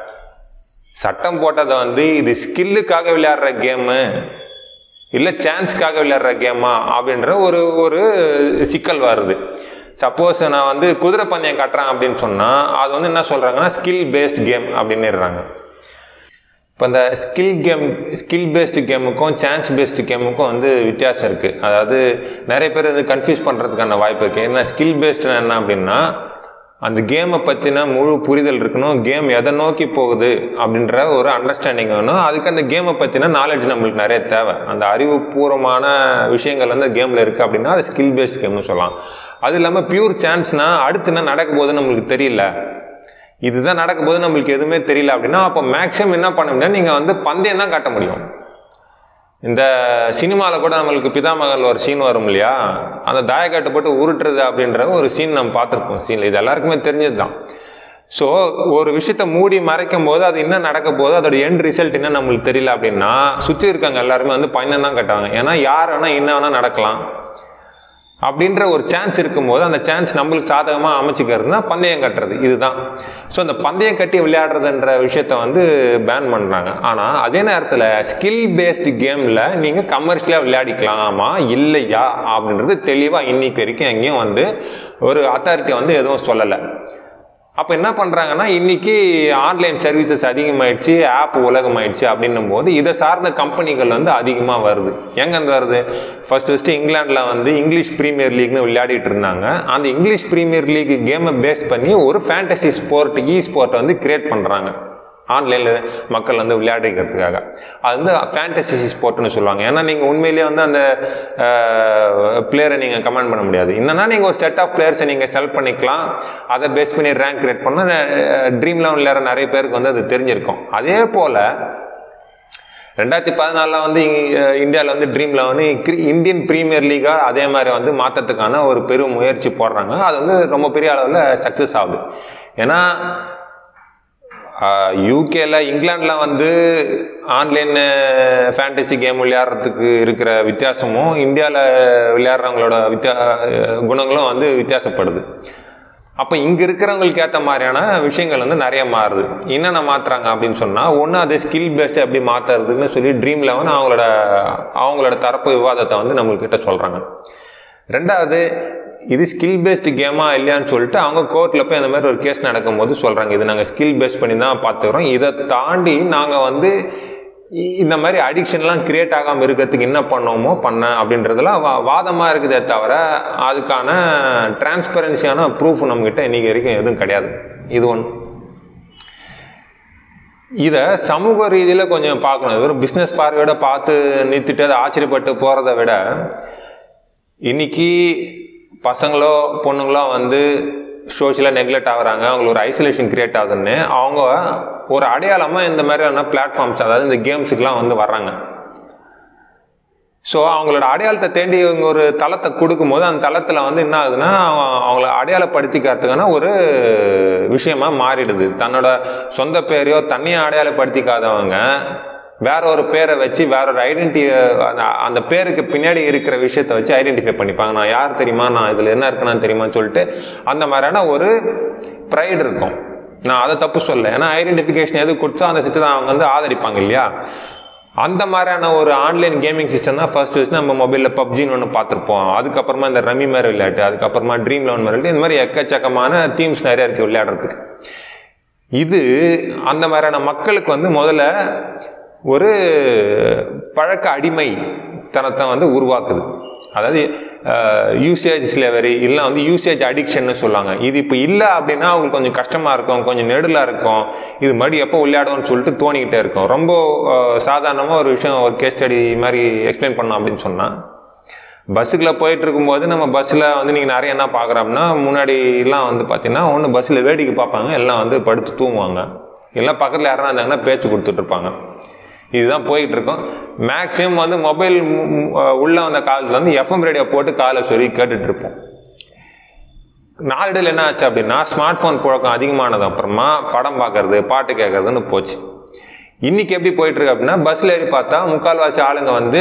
சட்டம் போட்டதை வந்து இது ஸ்கில்லுக்காக விளையாடுற கேமு இல்லை சான்ஸ்க்காக விளையாடுற கேமா அப்படின்ற ஒரு ஒரு சிக்கல் வருது சப்போஸ் நான் வந்து குதிரை பந்தயம் கட்டுறேன் அப்படின்னு சொன்னால் அது வந்து என்ன சொல்கிறாங்கன்னா ஸ்கில் பேஸ்ட் கேம் அப்படின்னுறாங்க இப்போ இந்த ஸ்கில் கேம் ஸ்கில் பேஸ்டு கேமுக்கும் சான்ஸ் பேஸ்டு கேமுக்கும் வந்து வித்தியாசம் இருக்குது அதாவது நிறைய பேர் வந்து கன்ஃபியூஸ் பண்ணுறதுக்கான வாய்ப்பு இருக்குது என்ன ஸ்கில் பேஸ்டு என்ன அப்படின்னா அந்த கேமை பற்றின முழு புரிதல் இருக்கணும் கேம் எதை நோக்கி போகுது அப்படின்ற ஒரு அண்டர்ஸ்டாண்டிங் வேணும் அதுக்கு அந்த கேமை பற்றின நாலேஜ் நம்மளுக்கு நிறைய தேவை அந்த அறிவுபூர்வமான விஷயங்கள் வந்து கேமில் இருக்குது அப்படின்னா அது ஸ்கில் பேஸ்ட் கேம்னு சொல்லலாம் அது இல்லாமல் பியூர் சான்ஸ்னா அடுத்து என்ன நடக்க போகுதுன்னு நம்மளுக்கு தெரியல இதுதான் நடக்கும்போது நம்மளுக்கு எதுவுமே தெரியல அப்படின்னா அப்போ மேக்ஸிமம் என்ன பண்ண முடியும் நீங்கள் வந்து பந்தயம் தான் காட்ட முடியும் இந்த சினிமாவில் கூட நம்மளுக்கு பிதாமகனில் ஒரு சீன் வரும் இல்லையா அந்த தாயக்காட்டை போட்டு உருட்டுறது அப்படின்ற ஒரு சீன் நம்ம பார்த்துருப்போம் சீனில் இது எல்லாருக்குமே தெரிஞ்சது தான் ஸோ ஒரு விஷயத்த மூடி மறைக்கும் போது அது என்ன நடக்க போகுது அதோட எண்ட் ரிசல்ட் என்ன நம்மளுக்கு தெரியல அப்படின்னா சுற்றி இருக்காங்க எல்லாருமே வந்து பையன் தான் கட்டுவாங்க ஏன்னா யார் வேணால் என்ன வேணால் நடக்கலாம் அப்படின்ற ஒரு சான்ஸ் இருக்கும்போது அந்த சான்ஸ் நம்மளுக்கு சாதகமாக அமைச்சிக்கிறதுனா பந்தயம் கட்டுறது இதுதான் ஸோ அந்த பந்தயம் கட்டி விளையாடுறதுன்ற விஷயத்த வந்து பேன் பண்ணுறாங்க ஆனால் அதே நேரத்தில் ஸ்கில் பேஸ்டு கேமில் நீங்கள் கமர்ஷியலாக விளையாடிக்கலாமா இல்லையா அப்படின்றது தெளிவாக இன்னைக்கு வரைக்கும் எங்கேயும் வந்து ஒரு அத்தாரிட்டி வந்து எதுவும் சொல்லலை அப்போ என்ன பண்ணுறாங்கன்னா இன்னைக்கு ஆன்லைன் சர்வீசஸ் அதிகமாயிடுச்சு ஆப் உலகமாயிடுச்சு அப்படின்னும் போது இதை சார்ந்த கம்பெனிகள் வந்து அதிகமாக வருது எங்கேருந்து வருது ஃபர்ஸ்ட் ஃபஸ்ட்டு இங்கிலாண்டில் வந்து இங்கிலீஷ் ப்ரீமியர் லீக்னு விளையாடிட்டு இருந்தாங்க அந்த இங்கிலீஷ் ப்ரீமியர் லீக் கேமை பேஸ் பண்ணி ஒரு ஃபேண்டசி ஸ்போர்ட் இ ஸ்போர்ட்டை வந்து கிரியேட் பண்ணுறாங்க ஆன்லைனில் மக்கள் வந்து விளையாடிக்கிறதுக்காக அது வந்து ஃபேண்டசி ஸ்போர்ட்னு சொல்லுவாங்க ஏன்னா நீங்கள் உண்மையிலேயே வந்து அந்த பிளேயரை நீங்கள் கமெண்ட் பண்ண முடியாது என்னன்னா நீங்கள் ஒரு செட் ஆஃப் பிளேயர்ஸை நீங்கள் செலக்ட் பண்ணிக்கலாம் அதை பேஸ் பண்ணி ரேங்க் கிரியேட் பண்ணால் ட்ரீம் லெவன் விளையாடுற நிறைய பேருக்கு வந்து அது தெரிஞ்சிருக்கும் அதே போல் ரெண்டாயிரத்தி பதினாலில் வந்து இந்தியாவில் வந்து ட்ரீம் லெவன் இந்தியன் ப்ரீமியர் லீகாக அதே மாதிரி வந்து மாற்றத்துக்கான ஒரு பெரும் முயற்சி போடுறாங்க அது வந்து ரொம்ப பெரிய அளவில் சக்ஸஸ் ஆகுது ஏன்னா யூகேல இங்கிலாண்டில் வந்து ஆன்லைன் ஃபேண்டசி கேம் விளையாடுறதுக்கு இருக்கிற வித்தியாசமும் இந்தியாவில் விளையாடுறவங்களோட வித்தியா குணங்களும் வந்து வித்தியாசப்படுது அப்போ இங்கே இருக்கிறவங்களுக்கு ஏற்ற மாதிரியான விஷயங்கள் வந்து நிறைய மாறுது என்னென்ன மாற்றுறாங்க அப்படின்னு சொன்னால் ஒன்று அது ஸ்கில் பேஸ்டு எப்படி மாற்றுறதுன்னு சொல்லி ட்ரீம் லெவன் அவங்களோட அவங்களோட தரப்பு விவாதத்தை வந்து நம்மள்கிட்ட சொல்கிறாங்க ரெண்டாவது இது ஸ்கில் பேஸ்டு கேமா இல்லையான்னு சொல்லிட்டு அவங்க கோர்ட்டில் போய் அந்த மாதிரி ஒரு கேஸ் நடக்கும்போது சொல்கிறாங்க இது நாங்கள் ஸ்கில் பேஸ் பண்ணி தான் பார்த்துக்கிறோம் இதை தாண்டி நாங்கள் வந்து இந்த மாதிரி அடிக்ஷன்லாம் கிரியேட் ஆகாமல் இருக்கிறதுக்கு என்ன பண்ணோமோ பண்ண அப்படின்றதுலாம் வா வாதமாக இருக்குதே தவிர அதுக்கான டிரான்ஸ்பரன்சியான ப்ரூஃப் நம்மக்கிட்ட இன்றைக்கி வரைக்கும் எதுவும் கிடையாது இது ஒன்று இதை சமூக ரீதியில் கொஞ்சம் பார்க்கணும் வெறும் பிஸ்னஸ் பார்வையோட பார்த்து நிறுத்திட்டு அதை ஆச்சரியப்பட்டு போகிறத விட இன்னைக்கு பசங்களோ பொண்ணுங்களோ வந்து சோஷியலாக நெக்லெக்ட் ஆகுறாங்க அவங்களுக்கு ஒரு ஐசோலேஷன் கிரியேட் ஆகுதுன்னு அவங்க ஒரு அடையாளமாக இந்த மாதிரியான பிளாட்ஃபார்ம்ஸ் அதாவது இந்த கேம்ஸுக்கெலாம் வந்து வர்றாங்க ஸோ அவங்களோட அடையாளத்தை தேடி இவங்க ஒரு தளத்தை கொடுக்கும்போது அந்த தளத்தில் வந்து என்ன ஆகுதுன்னா அவங்கள அடையாளப்படுத்திக்கிறதுக்கான ஒரு விஷயமா மாறிடுது தன்னோட சொந்த பேரையோ தண்ணியை அடையாளப்படுத்திக்காதவங்க வேற ஒரு பேரை வச்சு வேற ஒரு ஐடென்டி அந்த பேருக்கு பின்னாடி இருக்கிற விஷயத்த வச்சு ஐடென்டிஃபை பண்ணிப்பாங்க நான் யார் தெரியுமா நான் இதில் என்ன இருக்குன்னு தெரியுமான்னு சொல்லிட்டு அந்த மாதிரியான ஒரு ப்ரைடு இருக்கும் நான் அதை தப்பு சொல்ல ஏன்னா ஐடென்டிஃபிகேஷன் எது கொடுத்தோ அந்த சிஸ்டத்தை அவங்க வந்து ஆதரிப்பாங்க இல்லையா அந்த மாதிரியான ஒரு ஆன்லைன் கேமிங் சிஸ்டம் தான் ஃபர்ஸ்ட் வச்சு நம்ம மொபைலில் பப்ஜின்னு ஒன்று பார்த்துருப்போம் அதுக்கப்புறமா இந்த ரம்மி மாதிரி விளையாட்டு அதுக்கப்புறமா ட்ரீம் லெவன் மாதிரி விளையாட்டு இந்த மாதிரி எக்கச்சக்கமான தீம்ஸ் நிறைய இருக்குது விளையாடுறதுக்கு இது அந்த மாதிரியான மக்களுக்கு வந்து முதல்ல ஒரு பழக்க அடிமை தனத்தை வந்து உருவாக்குது அதாவது யூசேஜ் ஸ்லேவரி இல்லை வந்து யூசேஜ் அடிக்ஷன்னு சொல்லுவாங்க இது இப்போ இல்லை அப்படின்னா அவங்களுக்கு கொஞ்சம் கஷ்டமாக இருக்கும் கொஞ்சம் நெடுலாக இருக்கும் இது மறுபடியும் எப்போ விளையாடுவோம்னு சொல்லிட்டு தோணிக்கிட்டே இருக்கும் ரொம்ப சாதாரணமாக ஒரு விஷயம் ஒரு கேஸ் ஸ்டடி மாதிரி எக்ஸ்பிளைன் பண்ணோம் அப்படின்னு சொன்னால் பஸ்ஸுக்குள்ளே போயிட்டு இருக்கும்போது நம்ம பஸ்ஸில் வந்து நீங்கள் நிறைய என்ன பார்க்குறோம்னா முன்னாடி எல்லாம் வந்து பார்த்தீங்கன்னா ஒன்று பஸ்ஸில் வேடிக்கை பார்ப்பாங்க எல்லாம் வந்து படுத்து தூங்குவாங்க எல்லாம் பக்கத்தில் யாரா இருந்தாங்கன்னா பேச்சு கொடுத்துட்டு இருப்பாங்க இதுதான் போயிட்டு இருக்கோம் மேக்ஸிமம் வந்து மொபைல் உள்ள வந்த காலத்தில் வந்து எஃப்எம் ரேடியோ போட்டு காலை சொல்லி கேட்டுட்டு இருப்போம் நாளடைவில் என்ன ஆச்சு அப்படின்னா ஸ்மார்ட் ஃபோன் புழக்கம் அதிகமானது அப்புறமா படம் பார்க்கறது பாட்டு கேட்கறதுன்னு போச்சு இன்னைக்கு எப்படி போயிட்டு இருக்கு அப்படின்னா பஸ்ல ஏறி பார்த்தா முக்கால்வாசி ஆளுங்க வந்து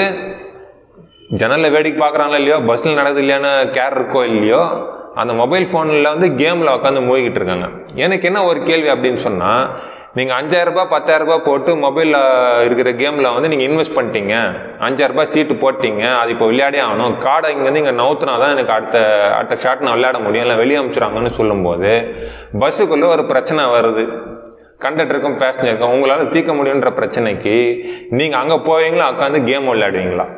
ஜன்னலில் வேடிக்கை பார்க்குறாங்களோ இல்லையோ பஸ்ஸில் நடக்குது இல்லையான்னு கேர் இருக்கோ இல்லையோ அந்த மொபைல் ஃபோனில் வந்து கேமில் உட்காந்து மூழ்கிட்டு இருக்காங்க எனக்கு என்ன ஒரு கேள்வி அப்படின்னு சொன்னால் நீங்கள் அஞ்சாயிரரூபா பத்தாயிரரூபா போட்டு மொபைலில் இருக்கிற கேமில் வந்து நீங்கள் இன்வெஸ்ட் பண்ணிட்டீங்க அஞ்சாயிரரூபா சீட்டு போட்டீங்க அது இப்போ விளையாடே ஆகணும் கார்டை இங்கேருந்து இங்கே நவுத்துனா தான் எனக்கு அடுத்த அடுத்த ஷாட் நான் விளையாட முடியும் இல்லை வெளியே அனுப்பிச்சிடுறாங்கன்னு சொல்லும்போது பஸ்ஸுக்குள்ளே ஒரு பிரச்சனை வருது கண்டக்டருக்கும் பேசஞ்சருக்கும் உங்களால் தீர்க்க முடியுன்ற பிரச்சனைக்கு நீங்கள் அங்கே போவீங்களா உட்காந்து கேம் விளையாடுவீங்களா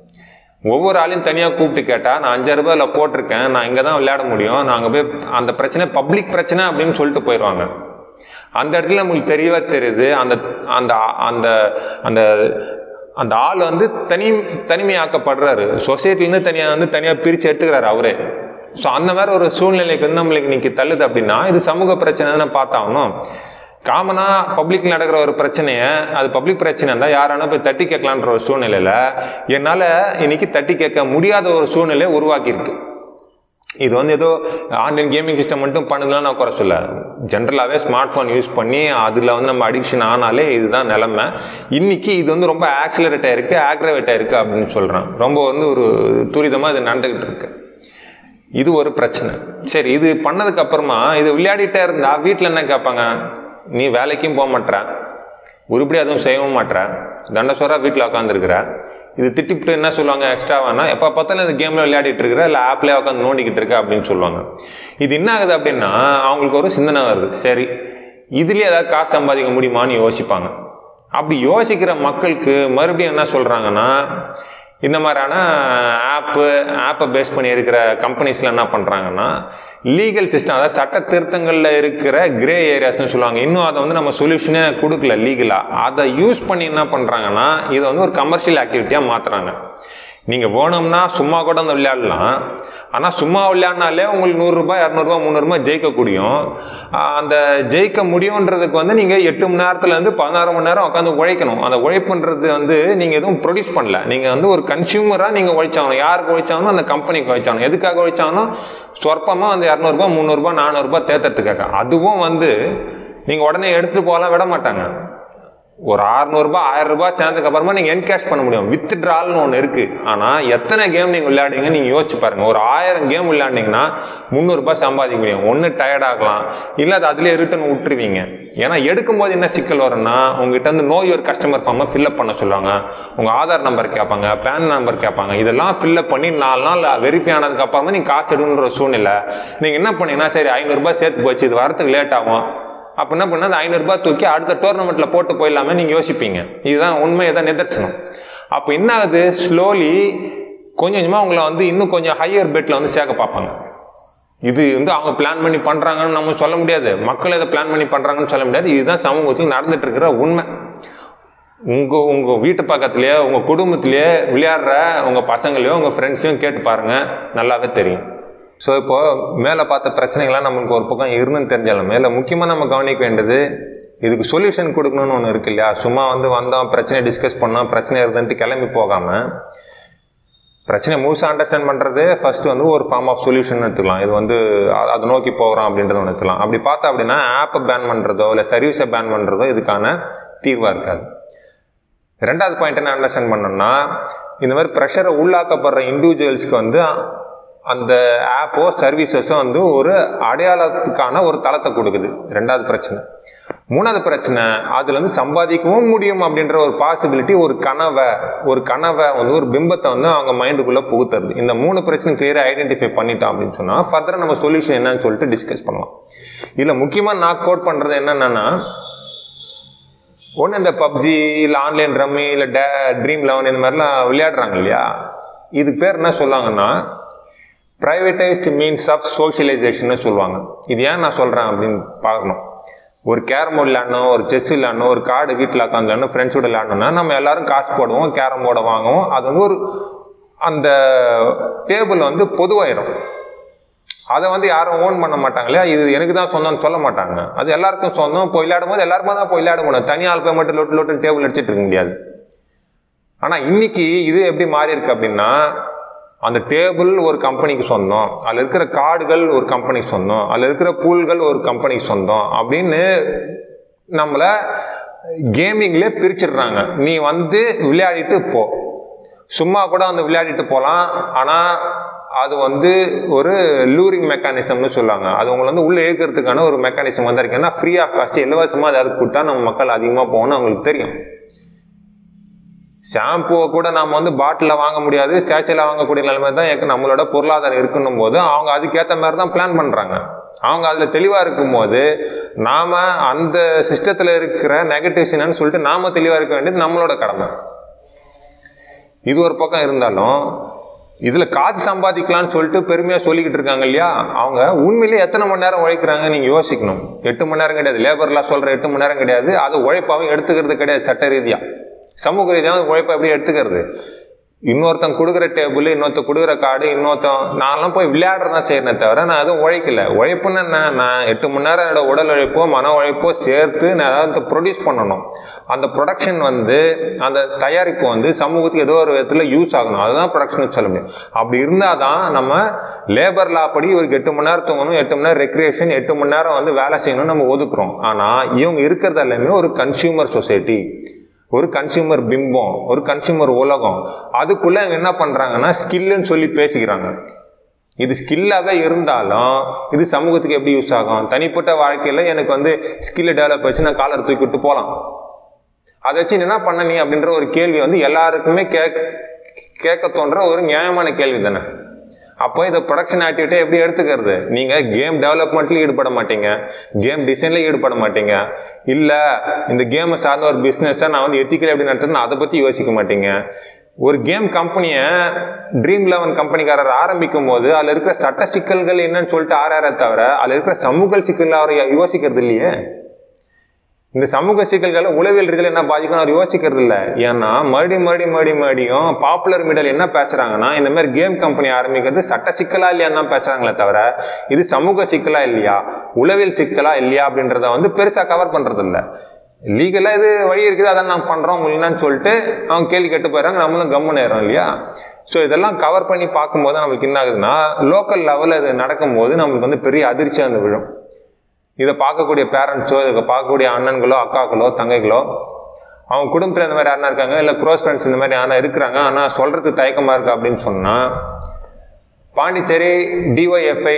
ஒவ்வொரு ஆளையும் தனியாக கூப்பிட்டு கேட்டால் நான் அஞ்சாயிரம் ரூபாயில் போட்டிருக்கேன் நான் இங்கே தான் விளையாட முடியும் நான் அங்கே போய் அந்த பிரச்சனை பப்ளிக் பிரச்சனை அப்படின்னு சொல்லிட்டு போயிடுவாங்க அந்த இடத்துல நம்மளுக்கு தெரியவே தெரியுது அந்த அந்த அந்த அந்த அந்த ஆள் வந்து தனி தனிமையாக்கப்படுறாரு சொசைட்டிலேருந்து தனியாக வந்து தனியாக பிரித்து எடுத்துக்கிறாரு அவரே ஸோ அந்த மாதிரி ஒரு சூழ்நிலைக்கு வந்து நம்மளுக்கு இன்னைக்கு தள்ளுது அப்படின்னா இது சமூக பிரச்சனைன்னு பார்த்தாகணும் காமனாக பப்ளிக் நடக்கிற ஒரு பிரச்சனையை அது பப்ளிக் பிரச்சனை இருந்தால் யாரானா போய் தட்டி கேட்கலான்ற ஒரு சூழ்நிலையில் என்னால் இன்னைக்கு தட்டி கேட்க முடியாத ஒரு சூழ்நிலையை உருவாக்கியிருக்கு இது வந்து ஏதோ ஆன்லைன் கேமிங் சிஸ்டம் மட்டும் பண்ணுதுலாம் நான் குறை சொல்ல ஜென்ரலாகவே ஸ்மார்ட் ஃபோன் யூஸ் பண்ணி அதில் வந்து நம்ம அடிக்ஷன் ஆனாலே இதுதான் நிலமை இன்னைக்கு இது வந்து ரொம்ப ஆக்சிலரேட் ஆயிருக்கு ஆக்ரவேட் ஆயிருக்கு அப்படின்னு சொல்கிறேன் ரொம்ப வந்து ஒரு துரிதமாக இது நடந்துக்கிட்டு இருக்கு இது ஒரு பிரச்சனை சரி இது பண்ணதுக்கு அப்புறமா இது விளையாடிட்டே இருந்தா வீட்டில் என்ன கேட்பாங்க நீ வேலைக்கும் போக மாட்ற உருப்படி அதுவும் செய்யவும் மாட்ற தண்டசோரா வீட்டில் உட்காந்துருக்குற இது திட்டிவிட்டு என்ன சொல்லுவாங்க எக்ஸ்ட்ராவானா எப்போ பார்த்தாலும் இந்த கேமில் விளையாடிட்டு இருக்கிற இல்லை ஆப்லேயே உட்காந்து நோண்டிக்கிட்டு இருக்க அப்படின்னு சொல்லுவாங்க இது என்ன ஆகுது அப்படின்னா அவங்களுக்கு ஒரு சிந்தனை வருது சரி இதுலேயே ஏதாவது காசு சம்பாதிக்க முடியுமான்னு யோசிப்பாங்க அப்படி யோசிக்கிற மக்களுக்கு மறுபடியும் என்ன சொல்கிறாங்கன்னா இந்த மாதிரியான ஆப்பு ஆப்பை பேஸ் பண்ணி இருக்கிற கம்பெனிஸில் என்ன பண்ணுறாங்கன்னா லீகல் சிஸ்டம் அதாவது சட்ட திருத்தங்களில் இருக்கிற கிரே ஏரியாஸ்னு சொல்லுவாங்க இன்னும் அதை வந்து நம்ம சொல்யூஷனே கொடுக்கல லீகலாக அதை யூஸ் பண்ணி என்ன பண்ணுறாங்கன்னா இதை வந்து ஒரு கமர்ஷியல் ஆக்டிவிட்டியாக மாற்றுறாங்க நீங்கள் வேணும்னா சும்மா கூட அந்த விளையாடலாம் ஆனால் சும்மா விளையாடினாலே உங்களுக்கு நூறுரூபா இரநூறுபா முந்நூறுபா ஜெயிக்க முடியும் அந்த ஜெயிக்க முடியுன்றதுக்கு வந்து நீங்கள் எட்டு மணி நேரத்துலேருந்து பதினாறு மணி நேரம் உட்காந்து உழைக்கணும் அந்த உழைப்புன்றது வந்து நீங்கள் எதுவும் ப்ரொடியூஸ் பண்ணல நீங்கள் வந்து ஒரு கன்சியூமராக நீங்கள் உழைச்சாகணும் யாருக்கு உழைச்சாகணும் அந்த கம்பெனிக்கு உழைச்சாகணும் எதுக்காக உழைச்சாகணும் சொற்பமாக வந்து இரநூறுபா முந்நூறுபா நானூறுபா தேத்துறதுக்காக அதுவும் வந்து நீங்கள் உடனே எடுத்துகிட்டு போகலாம் விட மாட்டாங்க ஒரு அறுநூறுபா ஆயிரம் ரூபாய் சேர்ந்ததுக்கு அப்புறமா நீங்கள் என்கேஷ் பண்ண முடியும் வித் ட்ரால்னு ஒன்று இருக்குது ஆனால் எத்தனை கேம் நீங்கள் விளையாடுங்க நீங்கள் யோசிச்சு பாருங்க ஒரு ஆயிரம் கேம் விளையாண்டிங்கன்னா முந்நூறுபா சம்பாதிக்க முடியும் ஒன்று டயர்ட் ஆகலாம் இல்லை அது அதுலேயே ரிட்டர்ன் விட்டுருவீங்க ஏன்னா எடுக்கும்போது என்ன சிக்கல் வரும்னா உங்ககிட்ட வந்து நோ யுவர் கஸ்டமர் ஃபார்மை ஃபில்அப் பண்ண சொல்லுவாங்க உங்கள் ஆதார் நம்பர் கேட்பாங்க பேன் நம்பர் கேட்பாங்க இதெல்லாம் ஃபில்அப் பண்ணி நாலு நாள் வெரிஃபை ஆனதுக்கு அப்புறமா நீங்கள் காசு எடுன்ற சூழ்நிலை நீங்கள் என்ன பண்ணீங்கன்னா சரி ஐநூறுரூபா சேர்த்து போச்சு இது வரத்துக்கு லேட் ஆகும் அப்போ என்ன பண்ணால் அந்த ஐநூறுரூபா தூக்கி அடுத்த டோர்னமெண்ட்டில் போட்டு போயிடலாமே நீங்கள் யோசிப்பீங்க இதுதான் உண்மை தான் நிதர்சனம் அப்போ என்ன ஆகுது ஸ்லோலி கொஞ்சம் கொஞ்சமாக அவங்கள வந்து இன்னும் கொஞ்சம் ஹையர் பெட்டில் வந்து சேர்க்க பார்ப்பாங்க இது வந்து அவங்க பிளான் பண்ணி பண்ணுறாங்கன்னு நம்ம சொல்ல முடியாது மக்கள் எதை பிளான் பண்ணி பண்ணுறாங்கன்னு சொல்ல முடியாது இதுதான் சமூகத்தில் நடந்துட்டு இருக்கிற உண்மை உங்கள் உங்கள் வீட்டு பக்கத்துலேயே உங்கள் குடும்பத்திலேயே விளையாடுற உங்கள் பசங்களையும் உங்கள் ஃப்ரெண்ட்ஸையும் கேட்டு பாருங்கள் நல்லாவே தெரியும் ஸோ இப்போ மேலே பார்த்த பிரச்சனைகள்லாம் நம்மளுக்கு ஒரு பக்கம் இருந்துன்னு தெரிஞ்சாலும் மேலே முக்கியமாக நம்ம கவனிக்க வேண்டியது இதுக்கு சொல்யூஷன் கொடுக்கணும்னு ஒன்று இருக்கு இல்லையா சும்மா வந்து வந்தோம் பிரச்சனை டிஸ்கஸ் பண்ணோம் பிரச்சனை இருந்துன்ட்டு கிளம்பி போகாமல் பிரச்சனை முழுசாக அண்டர்ஸ்டாண்ட் பண்ணுறது ஃபர்ஸ்ட் வந்து ஒரு ஃபார்ம் ஆஃப் சொல்யூஷன் எடுத்துக்கலாம் இது வந்து அதை நோக்கி போகிறோம் அப்படின்றத ஒன்று எடுத்துக்கலாம் அப்படி பார்த்தா அப்படின்னா ஆப்பை பேன் பண்ணுறதோ இல்லை சர்வீஸை பேன் பண்ணுறதோ இதுக்கான தீர்வாக இருக்காது ரெண்டாவது பாயிண்ட் என்ன அண்டர்ஸ்டாண்ட் பண்ணோம்னா இந்த மாதிரி ப்ரெஷரை உள்ளாக்கப்படுற இண்டிவிஜுவல்ஸ்க்கு வந்து அந்த ஆப்போ சர்வீசஸோ வந்து ஒரு அடையாளத்துக்கான ஒரு தளத்தை கொடுக்குது ரெண்டாவது பிரச்சனை மூணாவது பிரச்சனை அதுல இருந்து சம்பாதிக்கவும் முடியும் அப்படின்ற ஒரு பாசிபிலிட்டி ஒரு கனவை ஒரு கனவை வந்து ஒரு பிம்பத்தை வந்து அவங்க மைண்டுக்குள்ள புகுத்துறது இந்த மூணு பிரச்சனை கிளியரா ஐடென்டிஃபை பண்ணிட்டோம் அப்படின்னு சொன்னா ஃபர்தரா நம்ம சொல்யூஷன் என்னன்னு சொல்லிட்டு டிஸ்கஸ் பண்ணலாம் இதுல முக்கியமா நான் கோட் பண்றது என்னன்னா ஒன்று இந்த பப்ஜி இல்லை ஆன்லைன் ரம்மி இல்லை டே ட்ரீம் லெவன் இந்த மாதிரிலாம் விளையாடுறாங்க இல்லையா இதுக்கு பேர் என்ன சொல்லுவாங்கன்னா ப்ரைவேட்டைஸ்டு மீன்ஸ் ஆஃப் சோஷியலைசேஷன் சொல்லுவாங்க இது ஏன் நான் சொல்கிறேன் அப்படின்னு பார்க்கணும் ஒரு கேரம் போர்டு விளையாடணும் ஒரு செஸ் விளையாடணும் ஒரு கார்டு வீட்டில் உட்காந்து விளையாடணும் ஃப்ரெண்ட்ஸோட விளையாடணும்னா நம்ம எல்லாரும் காசு போடுவோம் கேரம் போர்டை வாங்குவோம் அது வந்து ஒரு அந்த டேபிள் வந்து பொதுவாயிரும் அதை வந்து யாரும் ஓன் பண்ண மாட்டாங்க இல்லையா இது எனக்கு தான் சொந்தம்னு சொல்ல மாட்டாங்க அது எல்லாருக்கும் சொந்தம் போய் விளையாடும் போது எல்லாருமே தான் போய் விளையாட முடியும் தனியால் போய் மட்டும் லொட்டு லொட்டு டேபிள் அடிச்சிட்டு இருக்க முடியாது ஆனால் இன்னைக்கு இது எப்படி மாறி இருக்கு அப்படின்னா அந்த டேபிள் ஒரு கம்பெனிக்கு சொந்தம் அதில் இருக்கிற கார்டுகள் ஒரு கம்பெனிக்கு சொந்தம் அதில் இருக்கிற பூல்கள் ஒரு கம்பெனிக்கு சொந்தம் அப்படின்னு நம்மளை கேமிங்லேயே பிரிச்சிடுறாங்க நீ வந்து விளையாடிட்டு போ சும்மா கூட வந்து விளையாடிட்டு போகலாம் ஆனால் அது வந்து ஒரு லூரிங் மெக்கானிசம்னு சொல்லுவாங்க அது உங்களை வந்து உள்ளே இழுக்கிறதுக்கான ஒரு மெக்கானிசம் வந்து இருக்கு ஏன்னா ஃப்ரீ ஆஃப் காஸ்ட் இலவசமாக ஏதாவது கொடுத்தா நம்ம மக்கள் அதிகமாக போகணும்னு அவங்களுக்கு தெரியும் ஷாம்புவை கூட நாம் வந்து பாட்டிலில் வாங்க முடியாது சேச்சையில் வாங்கக்கூடிய நிலைமை தான் எனக்கு நம்மளோட பொருளாதாரம் இருக்கணும் போது அவங்க அதுக்கேற்ற மாதிரி தான் பிளான் பண்ணுறாங்க அவங்க அதில் தெளிவாக இருக்கும்போது நாம் அந்த சிஸ்டத்தில் இருக்கிற நெகட்டிவ்ஸ் என்னன்னு சொல்லிட்டு நாம தெளிவாக இருக்க வேண்டியது நம்மளோட கடமை இது ஒரு பக்கம் இருந்தாலும் இதில் காசு சம்பாதிக்கலாம்னு சொல்லிட்டு பெருமையாக சொல்லிக்கிட்டு இருக்காங்க இல்லையா அவங்க உண்மையிலேயே எத்தனை மணி நேரம் உழைக்கிறாங்க நீங்கள் யோசிக்கணும் எட்டு மணி நேரம் கிடையாது லேபர்லாம் சொல்கிற எட்டு மணி நேரம் கிடையாது அது உழைப்பாகவும் எடுத்துக்கிறது கிடையாது சட்ட ரீதியாக சமூக ரீதியாக உழைப்பை எப்படி எடுத்துக்கிறது இன்னொருத்தன் கொடுக்குற டேபிள் இன்னொருத்தன் கொடுக்குற கார்டு இன்னொருத்தன் நான்லாம் போய் விளையாடுறதா செய்யறேனே தவிர நான் எதுவும் உழைக்கல உழைப்புன்னு என்ன நான் எட்டு மணி நேரம் என்னோட உடல் உழைப்போ மன உழைப்போ சேர்த்து நான் ஏதாவது ப்ரொடியூஸ் பண்ணணும் அந்த ப்ரொடக்ஷன் வந்து அந்த தயாரிப்பு வந்து சமூகத்துக்கு ஏதோ ஒரு விதத்தில் யூஸ் ஆகணும் அதுதான் ப்ரொடக்ஷன் சொல்ல முடியும் அப்படி இருந்தால் தான் நம்ம லேபர் லா படி ஒரு எட்டு மணி நேரம் தூங்கணும் எட்டு மணி நேரம் ரெக்ரியேஷன் எட்டு மணி நேரம் வந்து வேலை செய்யணும்னு நம்ம ஒதுக்குறோம் ஆனால் இவங்க இருக்கிறது எல்லாமே ஒரு கன்சியூமர் சொசைட்டி ஒரு கன்சியூமர் பிம்பம் ஒரு கன்சியூமர் உலகம் அதுக்குள்ள இவங்க என்ன பண்றாங்கன்னா ஸ்கில்லுன்னு சொல்லி பேசிக்கிறாங்க இது ஸ்கில்லாகவே இருந்தாலும் இது சமூகத்துக்கு எப்படி யூஸ் ஆகும் தனிப்பட்ட வாழ்க்கையில் எனக்கு வந்து ஸ்கில்லை டெவலப் வச்சு நான் காலர் தூக்கி விட்டு போகலாம் அதை வச்சு நீ என்ன பண்ண நீ அப்படின்ற ஒரு கேள்வி வந்து எல்லாருக்குமே கேட்க கேட்க தோன்ற ஒரு நியாயமான கேள்வி தானே அப்போ இதை ப்ரொடக்ஷன் ஆக்டிவிட்டியை எப்படி எடுத்துக்கிறது நீங்கள் கேம் டெவலப்மெண்ட்லையும் ஈடுபட மாட்டீங்க கேம் டிசைன்லையும் ஈடுபட மாட்டீங்க இல்லை இந்த கேமை சார்ந்த ஒரு பிஸ்னஸை நான் வந்து எத்திக்கல் எப்படி நடத்துறேன்னு அதை பற்றி யோசிக்க மாட்டீங்க ஒரு கேம் கம்பெனியை ட்ரீம் லெவன் கம்பெனிக்காரர் ஆரம்பிக்கும் போது அதில் இருக்கிற சட்ட சிக்கல்கள் என்னன்னு சொல்லிட்டு ஆறார தவிர அதில் இருக்கிற சமூக சிக்கல் அவர் யோசிக்கிறது இல்லையே இந்த சமூக சிக்கல்களை உளவியல் ரீதியில் என்ன பாதிக்கும் அவர் யோசிக்கிறது இல்லை ஏன்னா மறுபடியும் மறுபடியும் மறுபடியும் மறுபடியும் பாப்புலர் மீடியாவில் என்ன பேசுறாங்கன்னா இந்த மாதிரி கேம் கம்பெனி ஆரம்பிக்கிறது சட்ட சிக்கலா இல்லையான்னு தான் பேசுறாங்களே தவிர இது சமூக சிக்கலா இல்லையா உளவியல் சிக்கலா இல்லையா அப்படின்றத வந்து பெருசாக கவர் பண்றது இல்லை லீகலாக இது வழி இருக்குது அதான் நாங்கள் பண்ணுறோம் இல்லைன்னு சொல்லிட்டு அவங்க கேள்வி கேட்டு போயிடறாங்க நம்மளும் கம்முன்னு ஏறோம் இல்லையா ஸோ இதெல்லாம் கவர் பண்ணி பார்க்கும்போது நம்மளுக்கு என்ன ஆகுதுன்னா லோக்கல் லெவலில் இது நடக்கும்போது நம்மளுக்கு வந்து பெரிய அதிர்ச்சியாக வந்து விழும் இதை பார்க்கக்கூடிய பேரண்ட்ஸோ இதை பார்க்கக்கூடிய அண்ணன்களோ அக்காக்களோ தங்கைகளோ அவங்க குடும்பத்தில் இந்த மாதிரி யாருனா இருக்காங்க இல்லை க்ளோஸ் ஃப்ரெண்ட்ஸ் இந்த மாதிரி யாரா இருக்கிறாங்க ஆனால் சொல்கிறது தயக்கமாக இருக்கு அப்படின்னு சொன்னால் பாண்டிச்சேரி டிஒய்எஃப்ஐ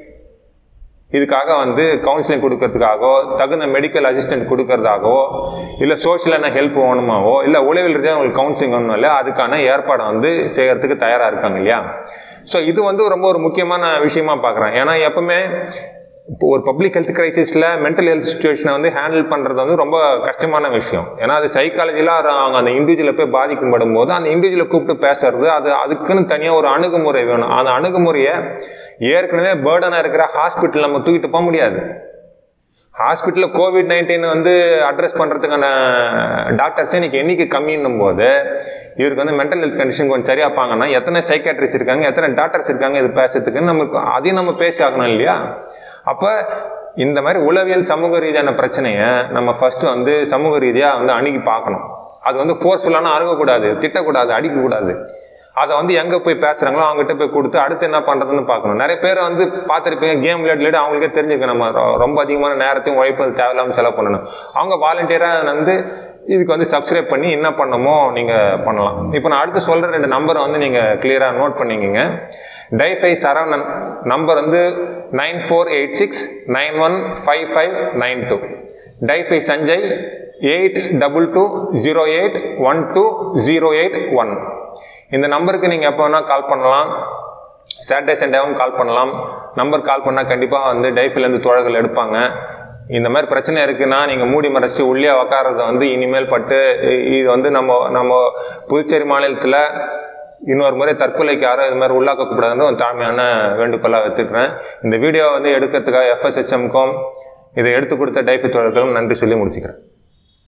இதுக்காக வந்து கவுன்சிலிங் கொடுக்கறதுக்காகவோ தகுந்த மெடிக்கல் அசிஸ்டன்ட் கொடுக்கறதாகவோ இல்லை சோஷியலான ஹெல்ப் வேணுமாவோ இல்லை உளவில் ரீதியாக உங்களுக்கு கவுன்சிலிங் வேணும் இல்லை அதுக்கான ஏற்பாடை வந்து செய்யறதுக்கு தயாராக இருக்காங்க இல்லையா ஸோ இது வந்து ரொம்ப ஒரு முக்கியமான விஷயமா பார்க்குறேன் ஏன்னா எப்பவுமே இப்போ ஒரு பப்ளிக் ஹெல்த் கிரைசிஸில் மென்டல் ஹெல்த் சுச்சுவேஷனை வந்து ஹேண்டில் பண்ணுறது வந்து ரொம்ப கஷ்டமான விஷயம் ஏன்னா அது சைக்காலஜியில் அவங்க அந்த இண்டிவிஜுவலை போய் பாதிக்கப்படும் போது அந்த இண்டிவிஜுவலை கூப்பிட்டு பேசுறது அது அதுக்குன்னு தனியாக ஒரு அணுகுமுறை வேணும் அந்த அணுகுமுறையை ஏற்கனவே பேர்டனாக இருக்கிற ஹாஸ்பிட்டல் நம்ம தூக்கிட்டு போக முடியாது ஹாஸ்பிட்டலில் கோவிட் நைன்டீன் வந்து அட்ரஸ் பண்ணுறதுக்கான டாக்டர்ஸ் இன்னைக்கு எண்ணிக்கை கம்மின்னும் போது இவருக்கு வந்து மென்டல் ஹெல்த் கண்டிஷன் கொஞ்சம் சரியாப்பாங்கன்னா எத்தனை சைக்காட்ரிஸ்ட் இருக்காங்க எத்தனை டாக்டர்ஸ் இருக்காங்க இது பேசுறதுக்குன்னு நமக்கு அதையும் நம்ம பேசி ஆகணும் இல்லையா அப்போ இந்த மாதிரி உளவியல் சமூக ரீதியான பிரச்சனையை நம்ம ஃபர்ஸ்ட் வந்து சமூக ரீதியாக வந்து அணுகி பார்க்கணும் அது வந்து ஃபோர்ஸ்ஃபுல்லான அணுகக்கூடாது திட்டக்கூடாது அடிக்கக்கூடாது அதை வந்து எங்கே போய் பேசுகிறாங்களோ அவங்ககிட்ட போய் கொடுத்து அடுத்து என்ன பண்ணுறதுன்னு பார்க்கணும் நிறைய பேர் வந்து பார்த்துருப்பீங்க கேம் விளையாட்டு விளையாட்டு அவங்களுக்கே தெரிஞ்சுக்க நம்ம ரொ- ரொம்ப அதிகமான நேரத்தையும் உழைப்பு தேவையில்லாமல் செலவு பண்ணணும் அவங்க வாலண்டியராக வந்து இதுக்கு வந்து சப்ஸ்கிரைப் பண்ணி என்ன பண்ணணுமோ நீங்கள் பண்ணலாம் இப்போ நான் அடுத்து சொல்கிற ரெண்டு நம்பரை வந்து நீங்கள் கிளியராக நோட் பண்ணிக்கோங்க டைஃபை சரவணன் நம்பர் வந்து nine four eight six nine one five five nine two டைஃபை Sanjay eight double two zero eight one two zero eight one இந்த நம்பருக்கு நீங்கள் எப்போ வேணால் கால் பண்ணலாம் சாட்டர்டே சண்டேவும் கால் பண்ணலாம் நம்பர் கால் பண்ணால் கண்டிப்பாக வந்து டைஃபிலேருந்து தோழர்கள் எடுப்பாங்க இந்த மாதிரி பிரச்சனை இருக்குன்னா நீங்கள் மூடி மறைச்சிட்டு உள்ளே உக்காரத வந்து இனிமேல் பட்டு இ- இது வந்து நம்ம நம்ம புதுச்சேரி மாநிலத்தில் இன்னொரு முறை தற்கொலைக்கு யாரும் இது மாதிரி உள்ளாக்கக்கூடாதுன்னு ஒரு தாழ்மையான வேண்டுகோளாக வச்சுக்கிறேன் இந்த வீடியோ வந்து எடுக்கிறதுக்காக எஃப்எஸ்ஹெச்எம்க்கும் இதை எடுத்து கொடுத்த டைஃபி தோழர்களும் நன்றி சொல்லி முடிச்சுக்கிறேன்